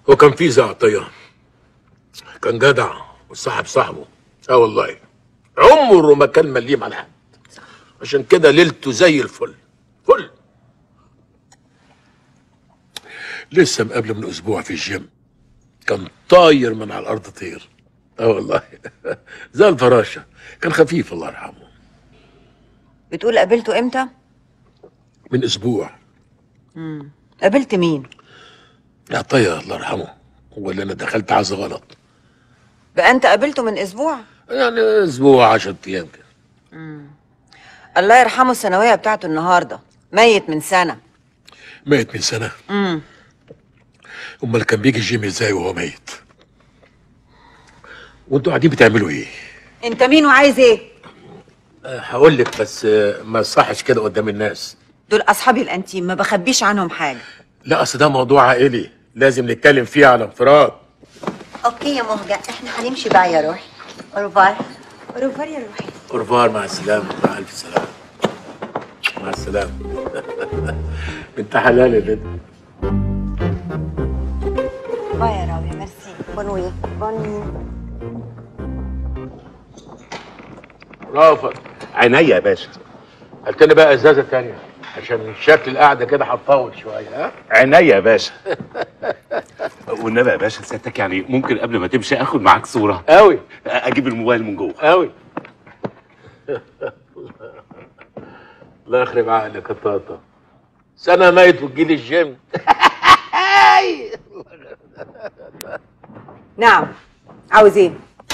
وكان في زعطية كان جدع وصاحب صاحبه اه والله عمره ما كان مليم على حد عشان كده ليلته زي الفل فل لسه مقابله من اسبوع في الجيم كان طاير من على الارض طير اه والله زي الفراشه كان خفيف الله يرحمه بتقول قابلته امتى من اسبوع قابلت مين يا طير الله يرحمه هو اللي انا دخلت عز غلط بقى انت قابلته من اسبوع يعني اسبوع 10 ايام كده الله يرحمه الثانويه بتاعته النهارده ميت من سنه ميت من سنه امم امال كان بيجي الجيم ازاي وهو ميت وانتوا قاعدين بتعملوا ايه انت مين وعايز ايه هقول لك بس آه، ما صحش كده قدام الناس دول اصحابي الانتيم ما بخبيش عنهم حاجه لا اصل ده موضوع عائلي لازم نتكلم فيه على انفراد اوكي يا مهجة احنا هنمشي بقى يا روحي اوروفار اوروفار يا روحي اورفار مع السلامه مع الف سلامه مع السلامه بنت حلال يا بنت باي يا راوية ميرسي بونوي بوني رافض عينيا يا باشا قلت لي بقى ازازه تانية عشان شكل القعده كده هتطول شويه ها عينيا يا باشا والنبي يا باشا سيادتك يعني ممكن قبل ما تمشي اخد معاك صوره قوي اجيب الموبايل من جوه قوي الله يخرب عقلك يا طاطا سنه ميت وتجيلي الجيم نعم عاوز ايه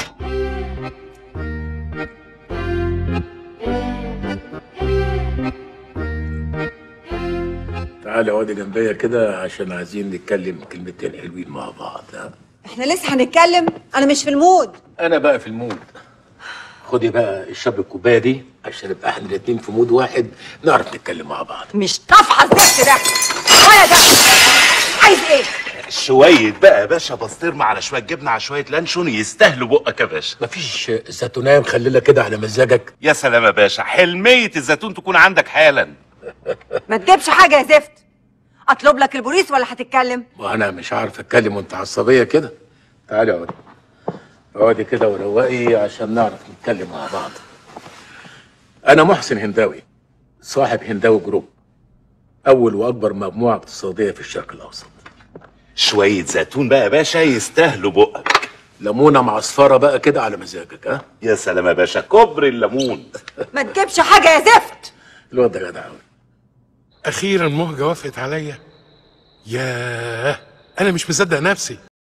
تعالى اقعدي جنبيا كده عشان عايزين نتكلم كلمتين حلوين مع بعض ها احنا لسه هنتكلم انا مش في المود انا بقى في المود خدي بقى اشربي الكوبايه دي عشان نبقى احنا الاتنين في مود واحد نعرف نتكلم مع بعض مش طافحه الزفت ده ولا ده عايز ايه شويه بقى يا باشا بسطرمه على شويه جبنه على شويه لانشون يستاهلوا بقك يا باشا مفيش زيتونيه مخلله كده على مزاجك يا سلام يا باشا حلميه الزيتون تكون عندك حالا ما تجيبش حاجه يا زفت اطلب لك البوليس ولا هتتكلم وانا مش عارف اتكلم وانت عصبيه كده تعالي اقعدي اقعدي كده وروقي عشان نعرف نتكلم مع بعض انا محسن هنداوي صاحب هنداوي جروب اول واكبر مجموعه اقتصاديه في الشرق الاوسط شويه زيتون بقى يا باشا يستاهلوا بقك ليمونه معصفره بقى كده على مزاجك ها يا سلام يا باشا كبر الليمون ما تجيبش حاجه يا زفت الواد ده جدع قوي اخيرا مهجه وافقت عليا ياه انا مش مصدق نفسي